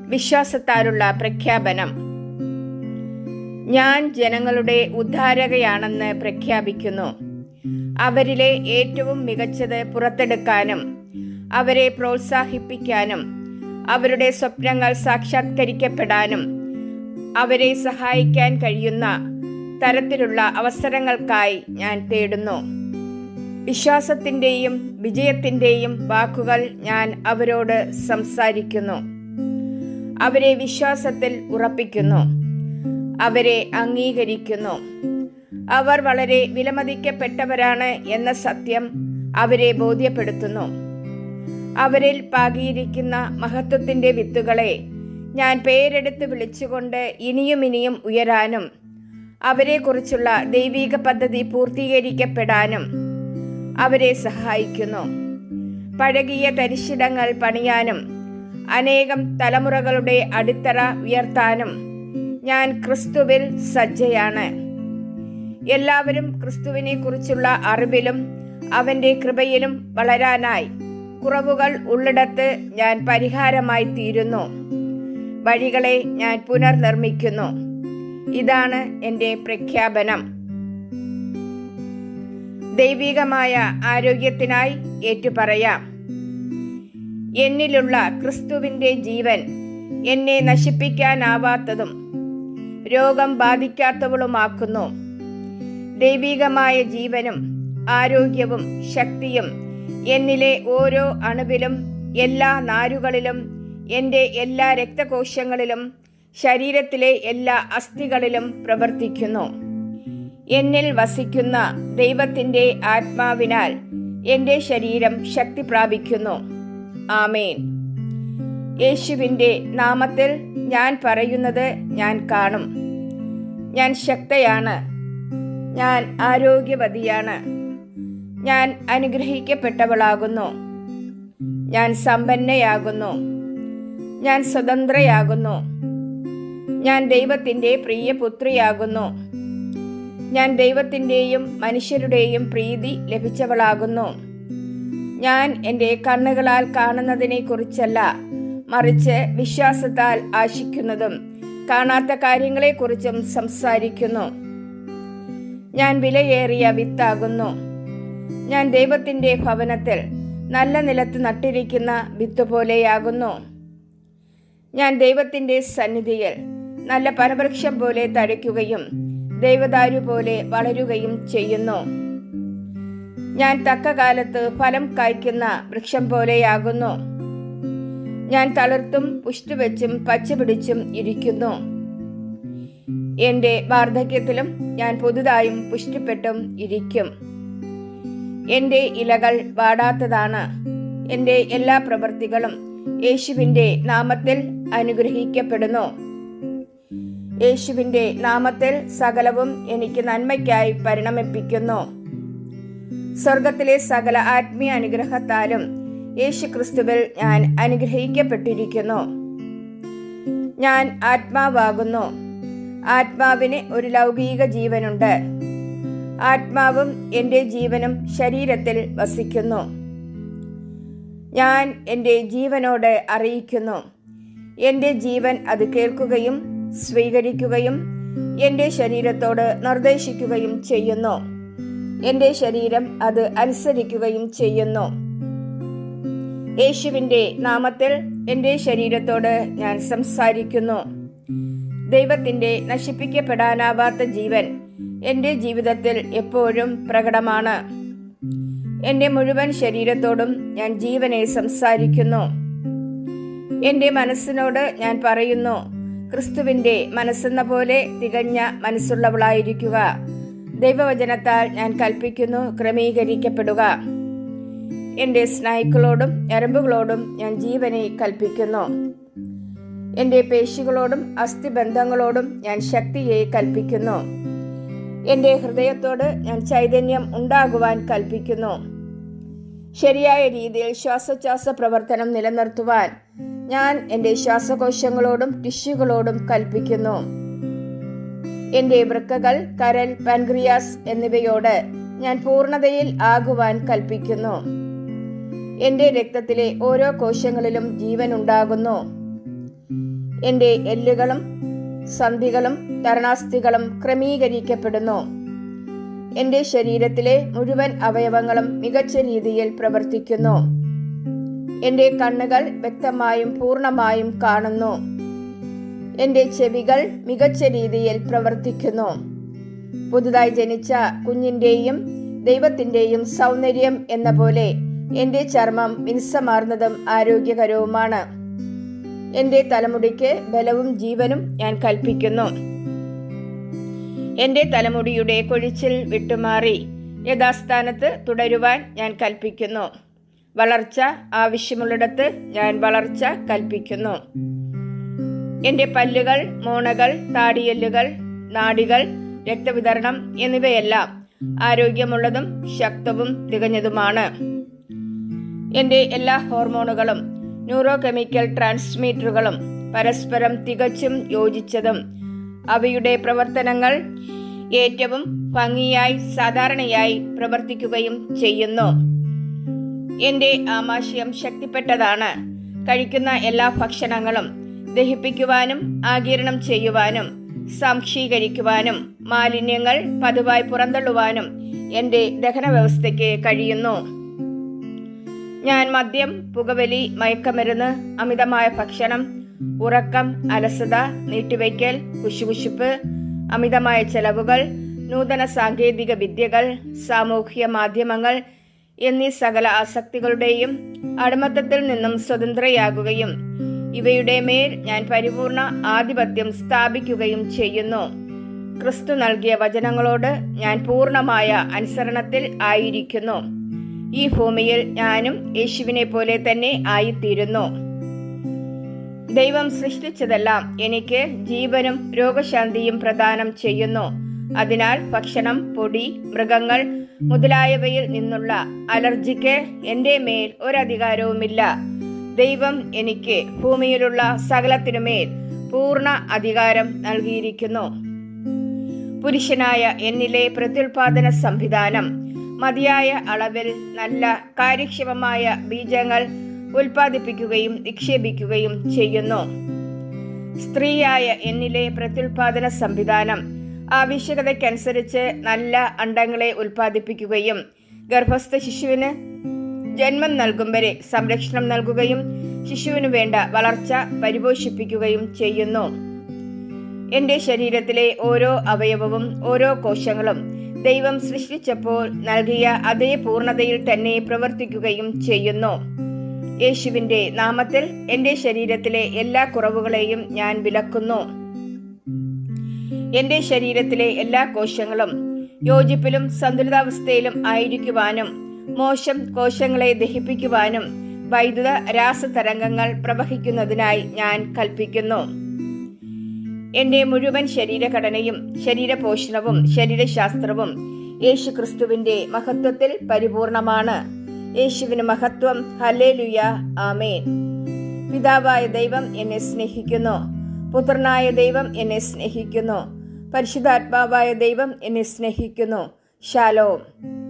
വിശ്വാസത്താലുള്ള പ്രഖ്യാപനം ഞാൻ ജനങ്ങളുടെ ഉദ്ധാരകയാണെന്ന് പ്രഖ്യാപിക്കുന്നു അവരിലെ ഏറ്റവും മികച്ചത് പുറത്തെടുക്കാനും അവരെ പ്രോത്സാഹിപ്പിക്കാനും അവരുടെ സ്വപ്നങ്ങൾ സാക്ഷാത്കരിക്കപ്പെടാനും അവരെ സഹായിക്കാൻ കഴിയുന്ന തരത്തിലുള്ള അവസരങ്ങൾക്കായി ഞാൻ തേടുന്നു വിശ്വാസത്തിൻ്റെയും വിജയത്തിൻ്റെയും വാക്കുകൾ ഞാൻ അവരോട് സംസാരിക്കുന്നു അവരെ വിശ്വാസത്തിൽ ഉറപ്പിക്കുന്നു അവരെ അംഗീകരിക്കുന്നു അവർ വളരെ വിലമതിക്കപ്പെട്ടവരാണ് എന്ന സത്യം അവരെ ബോധ്യപ്പെടുത്തുന്നു അവരിൽ പാകിയിരിക്കുന്ന മഹത്വത്തിന്റെ വിത്തുകളെ ഞാൻ പേരെടുത്ത് വിളിച്ചുകൊണ്ട് ഇനിയും ഇനിയും ഉയരാനും അവരെക്കുറിച്ചുള്ള ദൈവിക പദ്ധതി പൂർത്തീകരിക്കപ്പെടാനും അവരെ സഹായിക്കുന്നു പഴകിയ തരിശിടങ്ങൾ പണിയാനും അനേകം തലമുറകളുടെ അടിത്തറ ഉയർത്താനും ഞാൻ ക്രിസ്തുവിൽ സജ്ജയാണ് എല്ലാവരും ക്രിസ്തുവിനെ കുറിച്ചുള്ള അറിവിലും അവന്റെ കൃപയിലും വളരാനായി കുറവുകൾ ഉള്ളിടത്ത് ഞാൻ പരിഹാരമായി തീരുന്നു വഴികളെ ഞാൻ പുനർനിർമ്മിക്കുന്നു ഇതാണ് എൻ്റെ പ്രഖ്യാപനം ദൈവികമായ ആരോഗ്യത്തിനായി ഏറ്റുപറയാം എന്നിലുള്ള ക്രിസ്തുവിന്റെ ജീവൻ എന്നെ നശിപ്പിക്കാനാവാത്തതും രോഗം ബാധിക്കാത്തവളുമാക്കുന്നു ദൈവികമായ ജീവനും ആരോഗ്യവും ശക്തിയും എന്നിലെ ഓരോ അണുവിലും എല്ലാ നാരുകളിലും എൻ്റെ എല്ലാ രക്തകോശങ്ങളിലും ശരീരത്തിലെ എല്ലാ അസ്ഥികളിലും പ്രവർത്തിക്കുന്നു എന്നിൽ വസിക്കുന്ന ദൈവത്തിൻ്റെ ആത്മാവിനാൽ എൻ്റെ ശരീരം ശക്തി പ്രാപിക്കുന്നു ആമേൻ യേശുവിൻ്റെ നാമത്തിൽ ഞാൻ പറയുന്നത് ഞാൻ കാണും ഞാൻ ശക്തയാണ് ഞാൻ ആരോഗ്യവതിയാണ് ഞാൻ അനുഗ്രഹിക്കപ്പെട്ടവളാകുന്നു ഞാൻ സമ്പന്നയാകുന്നു ഞാൻ സ്വതന്ത്രയാകുന്നു ഞാൻ ദൈവത്തിൻ്റെ പ്രിയപുത്രിയാകുന്നു ഞാൻ ദൈവത്തിൻ്റെയും മനുഷ്യരുടെയും പ്രീതി ലഭിച്ചവളാകുന്നു ഞാൻ എൻ്റെ കണ്ണുകളാൽ കാണുന്നതിനെ കുറിച്ചല്ല മറിച്ച് വിശ്വാസത്താൽ ആശിക്കുന്നതും കാണാത്ത കാര്യങ്ങളെക്കുറിച്ചും സംസാരിക്കുന്നു ഞാൻ വിലയേറിയ വിത്താകുന്നു ഞാൻ ദൈവത്തിൻ്റെ ഭവനത്തിൽ നല്ല നിലത്ത് നട്ടിരിക്കുന്ന വിത്ത് പോലെയാകുന്നു ഞാൻ ദൈവത്തിൻ്റെ സന്നിധിയിൽ നല്ല പരവൃക്ഷം പോലെ തഴയ്ക്കുകയും ദൈവദാരു പോലെ വളരുകയും ചെയ്യുന്നു ഞാൻ തക്ക കാലത്ത് ഫലം കായ്ക്കുന്ന വൃക്ഷം പോലെയാകുന്നു ഞാൻ തളിർത്തും പുഷ്ടിവെച്ചും പച്ചപിടിച്ചും ഇരിക്കുന്നു എന്റെ വാർദ്ധക്യത്തിലും ഞാൻ പുതുതായും പുഷ്ടിപ്പെട്ടും ഇരിക്കും എന്റെ ഇലകൾ വാടാത്തതാണ് എന്റെ എല്ലാ പ്രവൃത്തികളും യേശുവിന്റെ നാമത്തിൽ അനുഗ്രഹിക്കപ്പെടുന്നു യേശുവിന്റെ നാമത്തിൽ സകലവും എനിക്ക് നന്മയ്ക്കായി പരിണമിപ്പിക്കുന്നു സ്വർഗത്തിലെ സകല ആത്മീയ അനുഗ്രഹത്താലും യേശു ക്രിസ്തുവിൽ ഞാൻ അനുഗ്രഹിക്കപ്പെട്ടിരിക്കുന്നു ഞാൻ ആത്മാവാകുന്നു ആത്മാവിന് ഒരു ലൗകിക ജീവനുണ്ട് ആത്മാവും എൻ്റെ ജീവനും ശരീരത്തിൽ വസിക്കുന്നു ഞാൻ എൻ്റെ ജീവനോട് അറിയിക്കുന്നു എൻ്റെ ജീവൻ അത് കേൾക്കുകയും സ്വീകരിക്കുകയും എൻ്റെ ശരീരത്തോട് നിർദ്ദേശിക്കുകയും ചെയ്യുന്നു എൻ്റെ ശരീരം അത് അനുസരിക്കുകയും ചെയ്യുന്നു യേശുവിൻ്റെ നാമത്തിൽ എൻ്റെ ശരീരത്തോട് ഞാൻ സംസാരിക്കുന്നു ദൈവത്തിൻ്റെ നശിപ്പിക്കപ്പെടാനാവാത്ത ജീവൻ എൻ്റെ ജീവിതത്തിൽ എപ്പോഴും പ്രകടമാണ് എൻ്റെ മുഴുവൻ ശരീരത്തോടും ഞാൻ ജീവനെ സംസാരിക്കുന്നു എൻ്റെ മനസ്സിനോട് ഞാൻ പറയുന്നു ക്രിസ്തുവിൻ്റെ മനസ്സെന്ന പോലെ തികഞ്ഞ മനസ്സുള്ളവളായിരിക്കുക ദൈവവചനത്താൽ ഞാൻ കൽപ്പിക്കുന്നു ക്രമീകരിക്കപ്പെടുക എൻ്റെ സ്നായുക്കളോടും ഞരമ്പുകളോടും ഞാൻ ജീവനെ കൽപ്പിക്കുന്നു എൻ്റെ പേശികളോടും അസ്ഥിബന്ധങ്ങളോടും ഞാൻ ശക്തിയെ കൽപ്പിക്കുന്നു എൻ്റെ ഹൃദയത്തോട് ഞാൻ ചൈതന്യം ഉണ്ടാകുവാൻ കൽപ്പിക്കുന്നു ശരിയായ രീതിയിൽ ശ്വാസോച്ഛ്വാസ പ്രവർത്തനം നിലനിർത്തുവാൻ ഞാൻ എൻ്റെ ശ്വാസകോശങ്ങളോടും ടിഷ്യൂകളോടും കൽപ്പിക്കുന്നു എൻ്റെ വൃക്കകൾ കരൽ പാൻക്രിയാസ് എന്നിവയോട് ഞാൻ പൂർണ്ണതയിൽ ആകുവാൻ കൽപ്പിക്കുന്നു എൻ്റെ രക്തത്തിലെ ഓരോ കോശങ്ങളിലും ജീവൻ ഉണ്ടാകുന്നു എൻ്റെ എല്ലുകളും സന്ധികളും തരണാസ്ഥികളും ക്രമീകരിക്കപ്പെടുന്നു എൻ്റെ ശരീരത്തിലെ മുഴുവൻ അവയവങ്ങളും മികച്ച രീതിയിൽ പ്രവർത്തിക്കുന്നു എൻ്റെ കണ്ണുകൾ വ്യക്തമായും പൂർണ്ണമായും കാണുന്നു എൻ്റെ ചെവികൾ മികച്ച രീതിയിൽ പ്രവർത്തിക്കുന്നു പുതുതായി ജനിച്ച കുഞ്ഞിൻ്റെയും ദൈവത്തിൻ്റെയും സൗന്ദര്യം എന്ന പോലെ എൻ്റെ ചർമ്മം മിനുസമാർന്നതും ആരോഗ്യകരവുമാണ് എൻ്റെ തലമുടിക്ക് ബലവും ജീവനും ഞാൻ കൽപ്പിക്കുന്നു എൻ്റെ തലമുടിയുടെ കൊഴിച്ചിൽ വിട്ടുമാറി യഥാസ്ഥാനത്ത് തുടരുവാൻ ഞാൻ കൽപ്പിക്കുന്നു വളർച്ച ആവശ്യമുള്ളിടത്ത് ഞാൻ വളർച്ച കൽപ്പിക്കുന്നു എൻ്റെ പല്ലുകൾ മോണകൾ താടിയല്ലുകൾ നാടികൾ രക്തവിതരണം എന്നിവയെല്ലാം ആരോഗ്യമുള്ളതും ശക്തവും തികഞ്ഞതുമാണ് എൻ്റെ എല്ലാ ഹോർമോണുകളും ന്യൂറോ കെമിക്കൽ ട്രാൻസ്മീറ്ററുകളും പരസ്പരം തികച്ചും യോജിച്ചതും അവയുടെ പ്രവർത്തനങ്ങൾ ഏറ്റവും ഭംഗിയായി സാധാരണയായി പ്രവർത്തിക്കുകയും ചെയ്യുന്നു എൻ്റെ ആമാശയം ശക്തിപ്പെട്ടതാണ് കഴിക്കുന്ന എല്ലാ ഭക്ഷണങ്ങളും ദഹിപ്പിക്കുവാനും ആകിരണം ചെയ്യുവാനും സംക്ഷീകരിക്കുവാനും മാലിന്യങ്ങൾ പതിവായി പുറന്തള്ളുവാനും എൻ്റെ ദഹന വ്യവസ്ഥയ്ക്ക് കഴിയുന്നു ഞാൻ മദ്യം പുകവലി മയക്കമരുന്ന് അമിതമായ ഭക്ഷണം ഉറക്കം അലസത നീട്ടിവയ്ക്കൽ കുശുകുശുപ്പ് അമിതമായ ചെലവുകൾ നൂതന സാങ്കേതിക വിദ്യകൾ സാമൂഹ്യ മാധ്യമങ്ങൾ എന്നീ സകല ആസക്തികളുടെയും അടിമത്തത്തിൽ നിന്നും സ്വതന്ത്രയാകുകയും ഇവയുടെ മേൽ ഞാൻ പരിപൂർണ ആധിപത്യം സ്ഥാപിക്കുകയും ചെയ്യുന്നു ക്രിസ്തു നൽകിയ വചനങ്ങളോട് ഞാൻ പൂർണമായ അനുസരണത്തിൽ ആയിരിക്കുന്നു ഈ ഭൂമിയിൽ ഞാനും യേശുവിനെ പോലെ തന്നെ ആയിത്തീരുന്നു ദൈവം സൃഷ്ടിച്ചതെല്ലാം എനിക്ക് ജീവനും രോഗശാന്തിയും പ്രദാനം ചെയ്യുന്നു അതിനാൽ ഭക്ഷണം പൊടി മൃഗങ്ങൾ മുതലായവയിൽ നിന്നുള്ള അലർജിക്ക് എൻ്റെ മേൽ ഒരധികാരവുമില്ല ദൈവം എനിക്ക് ഭൂമിയിലുള്ള സകലത്തിനുമേൽ പൂർണ്ണ അധികാരം നൽകിയിരിക്കുന്നു പുരുഷനായ എന്നിലെ പ്രത്യുൽപാദന സംവിധാനം മതിയായ അളവിൽ നല്ല കാര്യക്ഷമമായ ബീജങ്ങൾ ഉൽപ്പാദിപ്പിക്കുകയും നിക്ഷേപിക്കുകയും ചെയ്യുന്നു സ്ത്രീയായ എന്നിലെ പ്രത്യുൽപാദന സംവിധാനം ആവശ്യകതയ്ക്കനുസരിച്ച് നല്ല അണ്ടങ്ങളെ ഉൽപ്പാദിപ്പിക്കുകയും ഗർഭസ്ഥ ശിശുവിന് ജന്മം നൽകും വരെ സംരക്ഷണം നൽകുകയും ശിശുവിന് വേണ്ട വളർച്ച പരിപോഷിപ്പിക്കുകയും ചെയ്യുന്നു എന്റെ ശരീരത്തിലെ ഓരോ അവയവവും ഓരോ കോശങ്ങളും ദൈവം സൃഷ്ടിച്ചപ്പോൾ നൽകിയ അതേ പൂർണ്ണതയിൽ തന്നെ പ്രവർത്തിക്കുകയും ചെയ്യുന്നു യേശുവിന്റെ നാമത്തിൽ എന്റെ ശരീരത്തിലെ എല്ലാ കുറവുകളെയും ഞാൻ വിലക്കുന്നു എന്റെ ശരീരത്തിലെ എല്ലാ കോശങ്ങളും യോജിപ്പിലും സന്തുലിതാവസ്ഥയിലും ആയിരിക്കുവാനും മോശം കോശങ്ങളെ ദഹിപ്പിക്കുവാനും വൈദ്യുത രാസതരംഗങ്ങൾ പ്രവഹിക്കുന്നതിനായി ഞാൻ കൽപ്പിക്കുന്നു എന്റെ മുഴുവൻ ശരീരഘടനയും ശരീരപോഷണവും ശരീരശാസ്ത്രവും യേശു ക്രിസ്തുവിന്റെ മഹത്വത്തിൽ പരിപൂർണമാണ് യേശുവിന് മഹത്വം ഹല്ലേലുയ ആമേൻ പിതാവായ ദൈവം എന്നെ സ്നേഹിക്കുന്നു പുത്രനായ ദൈവം എന്നെ സ്നേഹിക്കുന്നു പരിശുദ്ധാത്മാവായ ദൈവം എന്നെ സ്നേഹിക്കുന്നു ശാലോം